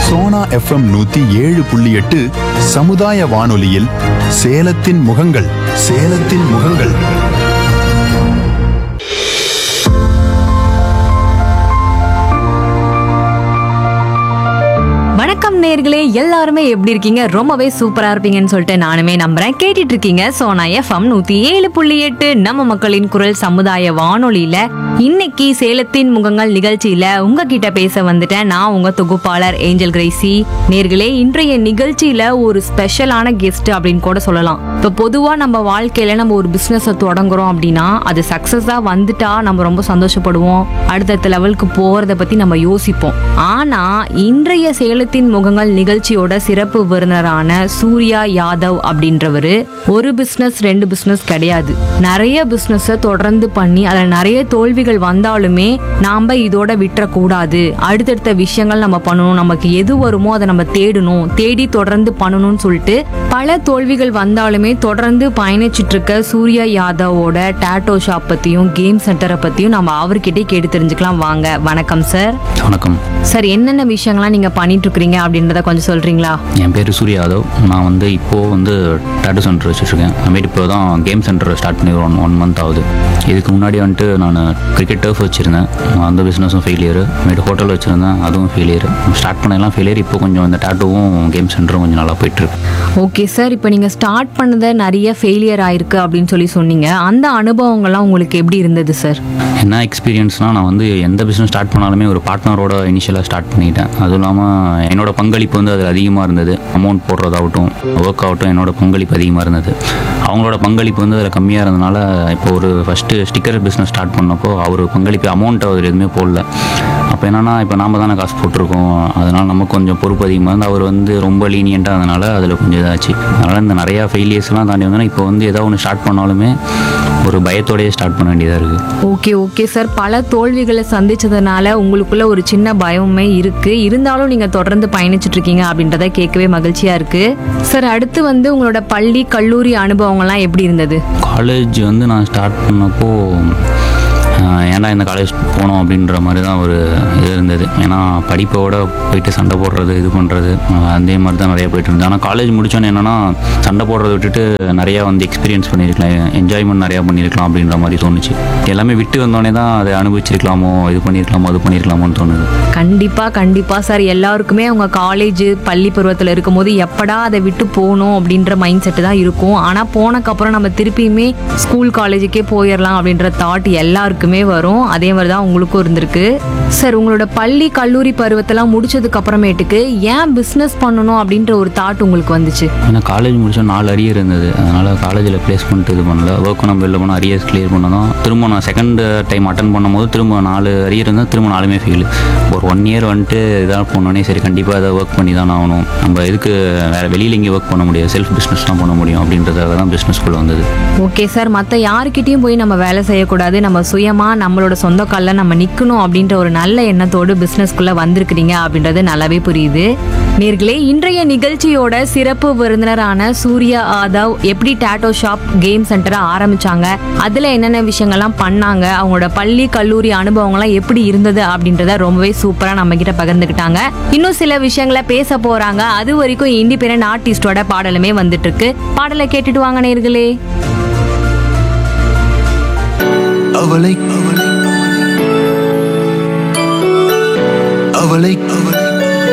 Sona FM நூத்தி ஏழு புள்ளி எட்டு சமுதாய வானொலியில் சேலத்தின் முகங்கள் சேலத்தின் முகங்கள் வணக்கம் நேர்களே எல்லாருமே எப்படி இருக்கீங்க ரொம்பவே சூப்பரா இருப்பீங்கன்னு சொல்லிட்டு நானுமே நம்புறேன் கேட்டுட்டு இருக்கீங்க சோனா எஃப்எம் நூத்தி ஏழு புள்ளி எட்டு நம்ம மக்களின் குரல் சமுதாய வானொலியில இன்னைக்கு சேலத்தின் முகங்கள் நிகழ்ச்சியில உங்ககிட்ட பேச வந்துட்டேன் நான் உங்க தொகுப்பாளர் ஏஞ்சல் கிரேசி நேர்களே இன்றைய நிகழ்ச்சியில ஒரு ஸ்பெஷலான கெஸ்ட் அப்படின்னு கூட சொல்லலாம் இப்ப பொதுவா நம்ம வாழ்க்கையில நம்ம ஒரு பிசினஸ் தொடங்குறோம் அப்படின்னா அது சக்சஸா வந்துட்டா நம்ம ரொம்ப சந்தோஷப்படுவோம் அடுத்தடுத்த லெவலுக்கு போறத பத்தி நம்ம யோசிப்போம் ஆனா இன்றைய சேலத்தின் முகங்கள் நிகழ்ச்சியோட சிறப்பு விருந்தினரான சூர்யா யாதவ் அப்படின்றவரு ஒரு பிசினஸ் ரெண்டு பிசினஸ் கிடையாது நிறைய பிசினஸ் தொடர்ந்து பண்ணி அதுல நிறைய தோல்விகள் வந்தாலுமே நாம இதோட விட்டுறக்கூடாது அடுத்தடுத்த விஷயங்கள் நம்ம பண்ணணும் நமக்கு எது வருமோ அதை நம்ம தேடணும் தேடி தொடர்ந்து பண்ணணும்னு சொல்லிட்டு பல தோல்விகள் வந்தாலுமே தொடர்ந்து பயணிச்சிட்டு இருக்க சூர்யா யாதவோட டேட்டோ ஷாப் பத்தியும் கேம் சென்டரை பத்தியும் நம்ம அவர்கிட்டே கேட்டு தெரிஞ்சுக்கலாம் வாங்க வணக்கம் சார் வணக்கம் சார் என்னென்ன விஷயங்கள்லாம் நீங்க பண்ணிட்டு இருக்கிறீங்க அப்படின்றத கொஞ்சம் சொல்றீங்களா என் பேர் சூர்யா யாதவ் நான் வந்து இப்போது வந்து டாட்டூ சென்டர் வச்சுருக்கேன் அதுமாரி இப்போ தான் கேம் சென்டர் ஸ்டார்ட் பண்ணி ஒன் ஒன் மந்த் ஆகுது இதுக்கு முன்னாடி வந்துட்டு நான் கிரிக்கெட் டர்ஃப் வச்சுருந்தேன் அந்த பிஸ்னஸும் ஃபெயிலியர் அதுமாரி ஹோட்டல் வச்சுருந்தேன் அதுவும் ஃபெயிலியர் ஸ்டார்ட் பண்ணலாம் ஃபெயிலியர் இப்போ கொஞ்சம் இந்த டாட்டூவும் கேம் சென்டரும் கொஞ்சம் நல்லா போயிட்டுருக்கு ஓகே சார் இப்போ நீங்க ஸ்டார்ட் பண்ணத நிறைய ஃபெயிலியர் ஆயிருக்கு அப்படின்னு சொல்லி சொன்னீங்க அந்த அனுபவங்கள்லாம் உங்களுக்கு எப்படி இருந்தது சார் என்ன எக்ஸ்பீரியன்ஸ்னால் நான் வந்து எந்த பிஸ்னஸ் ஸ்டார்ட் பண்ணாலுமே ஒரு பார்ட்னரோட இனிஷியலாக ஸ்டார்ட் பண்ணிட்டேன் அதுவும் இல்லாமல் என்னோட பங்களிப்பு வந்து அதில் அதிகமாக இருந்தது அமௌண்ட் போடுறதாகட்டும் ஒர்க் ஆகட்டும் என்னோட பங்களிப்பு அதிகமாக இருந்தது அவங்களோட பங்களிப்பு வந்து அதில் கம்மியாக இருந்தனால இப்போ ஒரு ஃபஸ்ட்டு ஸ்டிக்கர் பிஸ்னஸ் ஸ்டார்ட் பண்ணப்போ அவர் பங்களிப்பு அமௌண்ட் அவர் எதுவுமே போடல அப்போ என்னன்னா இப்போ நாம தானே காசு போட்டிருக்கோம் அதனால் நமக்கு கொஞ்சம் பொறுப்பு அதிகமாக இருந்து அவர் வந்து ரொம்ப லீனியண்ட்டாக அதனால அதில் கொஞ்சம் இதாச்சு அதனால் இந்த நிறையா ஃபெயிலியர்ஸ்லாம் தாண்டி வந்தோன்னா இப்போ வந்து ஏதோ ஒன்று ஸ்டார்ட் பண்ணாலுமே ஒரு பயத்தோடயே ஸ்டார்ட் பண்ண வேண்டியதாக இருக்குது ஓகே ஓகே சார் பல தோல்விகளை சந்திச்சதுனால உங்களுக்குள்ள ஒரு சின்ன பயமுமே இருக்கு இருந்தாலும் நீங்க தொடர்ந்து பயணிச்சுட்டு இருக்கீங்க அப்படின்றத கேட்கவே மகிழ்ச்சியா இருக்கு சார் அடுத்து வந்து உங்களோட பள்ளி கல்லூரி அனுபவங்கள்லாம் எப்படி இருந்தது காலேஜ் வந்து நான் ஸ்டார்ட் பண்ணப்போ ஆஹ், ஏன்டா இந்த காலேஜ் போனோம் அப்படின்ற மாதிரி தான் ஒரு இது இருந்தது ஏன்னா படிப்போட போயிட்டு சண்டை போடுறது இது பண்ணுறது அதே மாதிரி தான் நிறைய போயிட்டு இருந்தது ஆனால் காலேஜ் முடிச்சோன்னே என்னென்னா சண்டை போடுறத விட்டுட்டு நிறையா வந்து எக்ஸ்பீரியன்ஸ் பண்ணியிருக்கலாம் என்ஜாய்மெண்ட் நிறையா பண்ணியிருக்கலாம் அப்படின்ற மாதிரி தோணுச்சு எல்லாமே விட்டு வந்தோடனே தான் அதை அனுபவிச்சிருக்கலாமோ இது பண்ணியிருக்கலாமோ அது பண்ணியிருக்கலாமோன்னு தோணுது கண்டிப்பா கண்டிப்பா சார் எல்லாருக்குமே அவங்க காலேஜ் பள்ளி பருவத்தில் இருக்கும்போது எப்படா அதை விட்டு போகணும் அப்படின்ற மைண்ட் செட்டு தான் இருக்கும் ஆனா போனக்கப்புறம் நம்ம திருப்பியுமே ஸ்கூல் காலேஜுக்கே போயிடலாம் அப்படின்ற தாட் எல்லாருக்குமே வரும் அதே மாதிரி தான் உங்களுக்கும் இருந்திருக்கு சார் உங்களோட பள்ளி கல்லூரி பருவத்தெல்லாம் முடிச்சதுக்கு அப்புறமேட்டுக்கு ஏன் பிஸ்னஸ் பண்ணணும் அப்படின்ற ஒரு தாட் உங்களுக்கு வந்துச்சு ஏன்னா காலேஜ் முடிச்சா நாலு அரியர் இருந்தது அதனால் காலேஜில் ப்ளேஸ்மெண்ட் இது பண்ணல ஒர்க் நம்ம வெளில போனால் அரியர்ஸ் கிளியர் பண்ணதான் திரும்ப நான் செகண்ட் டைம் அட்டன் பண்ணும்போது திரும்ப நாலு அரியர் இருந்தால் திரும்ப நாலுமே ஃபெயில் ஒரு ஒன் இயர் வந்துட்டு இதாக போனோடனே சரி கண்டிப்பாக அதை ஒர்க் பண்ணி தான் ஆகணும் நம்ம இதுக்கு வேறு வெளியில் எங்கேயும் ஒர்க் பண்ண முடியாது செல்ஃப் பிஸ்னஸ் தான் பண்ண முடியும் அப்படின்றதுக்காக தான் பிஸ்னஸ்குள்ளே வந்தது ஓகே சார் மற்ற யாருக்கிட்டையும் போய் நம்ம வேலை செய்யக்கூடாது நம்ம சுயமா நம்மளோட சொந்த காலில் நம்ம நிற்கணும் அப்படின்ற ஒரு நல்ல எண்ணத்தோடு பிஸ்னஸ்க்குள்ள வந்திருக்கிறீங்க அப்படின்றது நல்லாவே புரியுது நேர்களே இன்றைய நிகழ்ச்சியோட சிறப்பு விருந்தினரான சூர்யா ஆதவ் எப்படி டாட்டோ ஷாப் கேம் சென்டரை ஆரம்பிச்சாங்க அதுல என்னென்ன விஷயங்கள்லாம் பண்ணாங்க அவங்களோட பள்ளி கல்லூரி அனுபவங்கள்லாம் எப்படி இருந்தது அப்படின்றத ரொம்பவே சூப்பரா நம்ம கிட்ட பகிர்ந்துக்கிட்டாங்க இன்னும் சில விஷயங்களை பேச போறாங்க அது வரைக்கும் இண்டிபெண்டன்ட் ஆர்டிஸ்டோட பாடலுமே வந்துட்டு இருக்கு பாடலை கேட்டுட்டு வாங்க நேர்களே அவளை அவளை அவளை